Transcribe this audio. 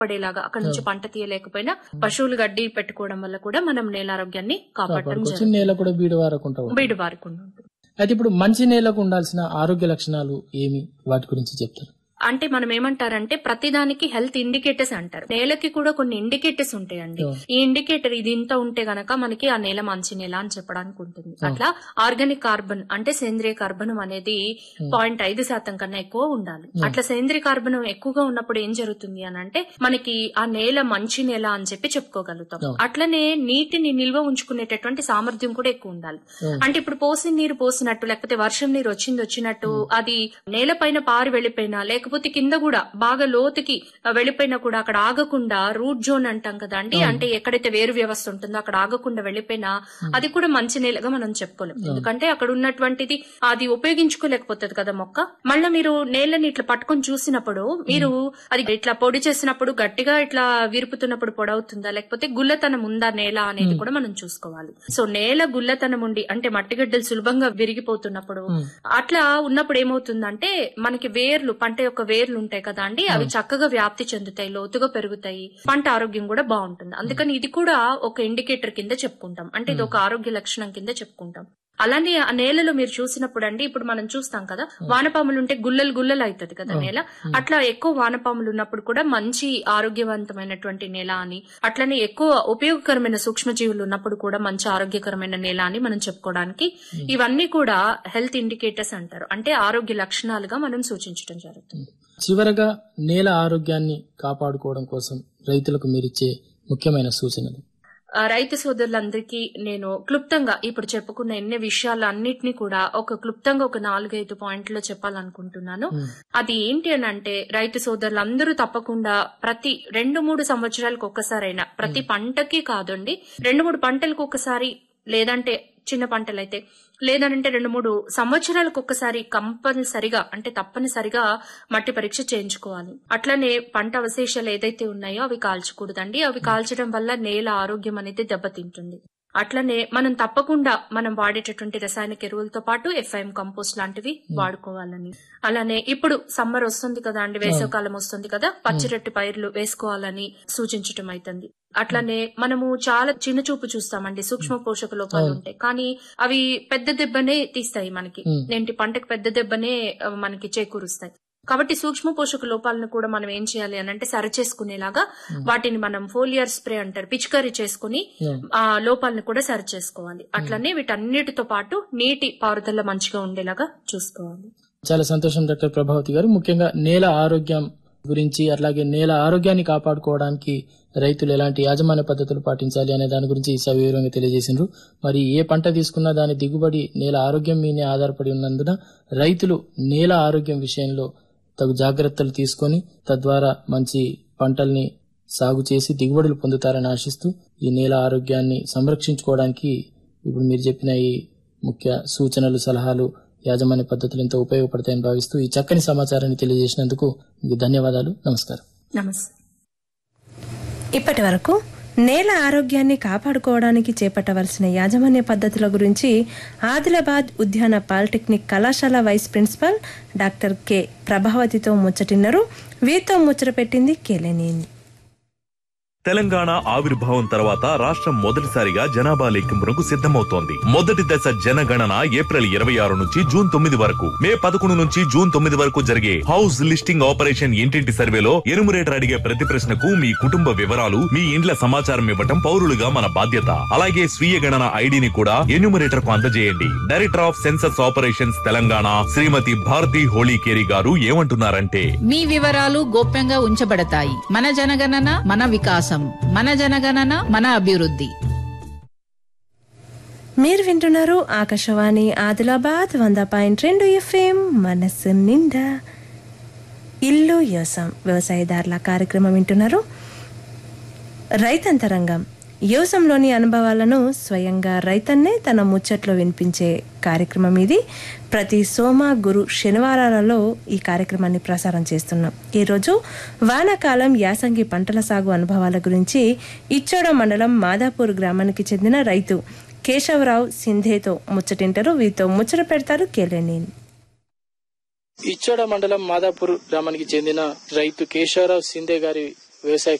పడేలాగా అక్కడ నుంచి పంట తీయలేకపోయినా పశువులు గడ్డి పెట్టుకోవడం వల్ల కూడా మనం నేల ఆరోగ్యాన్ని కాపాడటం కాపాడుకోవచ్చు నేల కూడా బీడు వారకుండా ఉంటుంది. బీడు వారకుండా ఉంటుంది అయితే ఇప్పుడు మంచి నేలకు ఉండాల్సిన ఆరోగ్య లక్షణాలు ఏమి వాటి గురించి చెప్తారు అంటే మనం ఏమంటారంటే ప్రతిదానికి హెల్త్ ఇండికేటర్స్ అంటారు నేలకి కూడా కొన్ని ఇండికేటర్స్ ఉంటాయండి Oh. ఈ ఇండికేటర్ ఇది ఇంత ఉంటే గనక మనకి ఆ నేల మంచి నేల అని చెప్పడానికి ఉంటుంది అట్లా ఆర్గానిక్ కార్బన్ అంటే సేంద్రియ కార్బనం అనేది పాయింట్ ఐదు శాతం కన్నా ఎక్కువ ఉండాలి అట్లా సేంద్రియ కార్బనం ఎక్కువగా ఉన్నప్పుడు ఏం జరుగుతుంది అని అంటే మనకి ఆ నేల మంచి నేల అని చెప్పి చెప్పుకోగలుగుతాం Oh. అట్లనే నీటిని నిల్వ ఉంచుకునేటటువంటి సామర్థ్యం కూడా ఎక్కువ ఉండాలి Oh. అంటే ఇప్పుడు పోసిన నీరు పోసినట్టు లేకపోతే వర్షం నీరు వచ్చింది వచ్చినట్టు అది నేల పైన పారి వెళ్ళిపోయినా లేకపోతే కింద కూడా బాగా లోతుకి వెళ్ళిపోయినా కూడా అక్కడ ఆగకుండా రూట్ జోన్ అంటాం కదా అండి అంటే ఎక్కడైతే వేరు వ్యవస్థ ఉంటుందో అక్కడ ఆగకుండా వెళ్ళిపోయినా అది కూడా మంచి నేలగా మనం చెప్పుకోలేం ఎందుకంటే అక్కడ ఉన్నటువంటిది అది ఉపయోగించుకోలేకపోతుంది కదా మొక్క మళ్ళీ మీరు నేలని ఇట్లా పట్టుకొని చూసినప్పుడు మీరు అది ఇట్లా పొడి చేసినప్పుడు గట్టిగా ఇట్లా విరుపుతున్నప్పుడు పొడవుతుందా లేకపోతే గుల్లతనం ఉందా నేల అనేది కూడా మనం చూసుకోవాలి సో నేల గుల్లతనం ఉండి అంటే మట్టిగడ్డలు సులభంగా విరిగిపోతున్నప్పుడు అట్లా ఉన్నప్పుడు ఏమవుతుందంటే మనకి వేర్లు పంట యొక్క వేర్లు ఉంటాయి కదా అండి అవి చక్కగా వ్యాప్తి చెందుతాయి లోతుగా పెరుగుతాయి పంట ఆరోగ్యం కూడా బాగుంటుంది అందుకని ఇది కూడా ఒక ఇండికేటర్ కింద చెప్పుకుంటాం అంటే ఇది ఒక ఆరోగ్య లక్షణం కింద చెప్పుకుంటాం అలానే ఆ నేలలో మీరు చూసినప్పుడు అండి ఇప్పుడు మనం చూస్తాం కదా వానపాములు ఉంటే గుల్లలు గుల్లలు అవుతుంది కదా నేల అట్లా ఎక్కువ వానపాములు ఉన్నప్పుడు కూడా మంచి ఆరోగ్యవంతమైనటువంటి నేల అని అట్లనే ఎక్కువ ఉపయోగకరమైన సూక్ష్మజీవులు ఉన్నప్పుడు కూడా మంచి ఆరోగ్యకరమైన నేల అని మనం చెప్పుకోవడానికి ఇవన్నీ కూడా హెల్త్ ఇండికేటర్స్ అంటారు అంటే ఆరోగ్య లక్షణాలుగా మనం సూచించడం జరుగుతుంది చివరగా నేల ఆరోగ్యాన్ని కాపాడుకోవడం కోసం రైతులకు మీరిచ్చే ముఖ్యమైన సూచనలు ఆ, రైతు సోదరులందరికీ నేను క్లుప్తంగా ఇప్పుడు చెప్పుకున్న ఎన్ని విషయాలు అన్నిటినీ కూడా ఒక క్లుప్తంగా ఒక నాలుగైదు పాయింట్లో చెప్పాలనుకుంటున్నాను అది ఏంటి అని అంటే రైతు సోదరులందరూ తప్పకుండా ప్రతి రెండు మూడు సంవత్సరాలకు ఒక్కసారైనా ప్రతి పంటకి కాదండి రెండు మూడు పంటలకు ఒకసారి లేదంటే చిన్న పంటలైతే లేదనంటే రెండు మూడు సంవత్సరాలకు ఒక్కసారి కంపల్సరిగా అంటే తప్పనిసరిగా మట్టి పరీక్ష చేయించుకోవాలి అట్లనే పంట అవశేషాలు ఏదైతే ఉన్నాయో అవి కాల్చకూడదండి అవి కాల్చడం వల్ల నేల ఆరోగ్యం అనేది దెబ్బతింటుంది అట్లనే మనం తప్పకుండా మనం వాడేటటువంటి రసాయనిక ఎరువులతో పాటు ఎఫ్ఐఎం కంపోస్ట్ లాంటివి వాడుకోవాలని అలానే ఇప్పుడు సమ్మర్ వస్తుంది కదా అండి వేసవకాలం వస్తుంది కదా పచ్చిరొట్టి పైర్లు వేసుకోవాలని సూచించటం అవుతుంది అట్లనే మనము చాలా చిన్న చూపు చూస్తామండి సూక్ష్మ పోషక లోపాలు ఉంటాయి కానీ అవి పెద్ద దెబ్బనే తీస్తాయి మనకి ఏంటి పంటకు పెద్ద దెబ్బనే ఆ, మనకి చేకూరుస్తాయి కాబట్టి సూక్ష్మ పోషక లోపాలను కూడా మనం ఏం చేయాలి అని అంటే సరి చేసుకునేలాగా వాటిని మనం ఫోలియర్ స్ప్రే అంటారు పిచికారీ చేసుకుని ఆ లోపాలను కూడా సరి చేసుకోవాలి అట్లనే వీటన్నిటితో పాటు నీటి పారుదల మంచిగా ఉండేలాగా చూసుకోవాలి చాలా సంతోషం డాక్టర్ ప్రభావతి గారు ముఖ్యంగా నేల ఆరోగ్యం గురించి అట్లాగే నేల ఆరోగ్యాన్ని కాపాడుకోవడానికి రైతులు ఎలాంటి యాజమాన్య పద్ధతులు పాటించాలి అనే దాని గురించి సవివరంగా తెలియజేసిండ్రు మరి ఏ పంట తీసుకున్నా దాని దిగుబడి నేల ఆరోగ్యం మీదే ఆధారపడి ఉన్నందున రైతులు నేల ఆరోగ్యం విషయంలో తగు జాగ్రత్తలు తీసుకొని తద్వారా మంచి పంటల్ని సాగు చేసి దిగుబడులు పొందుతారని ఆశిస్తూ ఈ నేల ఆరోగ్యాన్ని సంరక్షించుకోవడానికి ఇప్పుడు మీరు చెప్పిన ఈ ముఖ్య సూచనలు సలహాలు యాజమాన్య పద్ధతులు ఎంతో ఉపయోగపడతాయని భావిస్తూ ఈ చక్కని సమాచారాన్ని తెలియజేసినందుకు మీకు ధన్యవాదాలు నమస్కారం నమస్తే ఇప్పటి వరకు నేల ఆరోగ్యాన్ని కాపాడుకోవడానికి చేపట్టవలసిన యాజమాన్య పద్ధతుల గురించి ఆదిలాబాద్ ఉద్యాన పాలిటెక్నిక్ కళాశాల వైస్ ప్రిన్సిపల్ డాక్టర్ కె ప్రభావతితో ముచ్చటిన్నారు వీరితో ముచ్చట పెట్టింది కేలేనేని తెలంగాణ ఆవిర్భావం తర్వాత రాష్ట్రం మొదటిసారిగా జనాభా లెక్కింపునకు సిద్ధమవుతోంది మొదటి దశ జనగణన ఏప్రిల్ ఇరవై ఆరు నుంచి జూన్ తొమ్మిది వరకు మే పదకొండు నుంచి జూన్ తొమ్మిది వరకు జరిగే హౌస్ లిస్టింగ్ ఆపరేషన్ ఇంటింటి సర్వేలో ఎనుమరేటర్ అడిగే ప్రతి ప్రశ్నకు మీ కుటుంబ వివరాలు మీ ఇండ్ల సమాచారం ఇవ్వటం పౌరులుగా మన బాధ్యత అలాగే స్వీయ గణన ఐడిని కూడా ఎన్యూమరేటర్ కు అందజేయండి director of census operations Telangana Shrimati Bharati Holikeri గారు ఏమంటున్నారంటే మీ వివరాలు గోప్యంగా ఉంచబడతాయి మన జనగణన మన వికాసం మన జనగణన మన అభివృద్ధి మీరు వింటున్నారు ఆకాశవాణి ఆదిలాబాద్ వంద పాయింట్ రెండు ఎఫ్ఎం మనస్సు నిండా ఇల్లు వ్యవసాయం వ్యవసాయదారుల కార్యక్రమం వింటున్నారు రైతంతరంగం వ్యవసాయంలోని అనుభవాలను స్వయంగా రైతన్నే తన ముచ్చట్లో వినిపించే కార్యక్రమం ఇది ప్రతి సోమ గురు శనివారాలలో ఈ కార్యక్రమాన్ని ప్రసారం చేస్తున్నాం ఈరోజు వానాకాలం యాసంగి పంటల సాగు అనుభవాల గురించి ఇచ్చోడ మండలం మాదాపూర్ గ్రామానికి చెందిన రైతు కేశవరావు సింధేతో ముచ్చటింటారు వీరితో ముచ్చట పెడతారు కేలేనేని ఇచ్చోడ మండలం మాదాపూర్ గ్రామానికి చెందిన రైతు కేశవరావు సిందే గారి వ్యవసాయ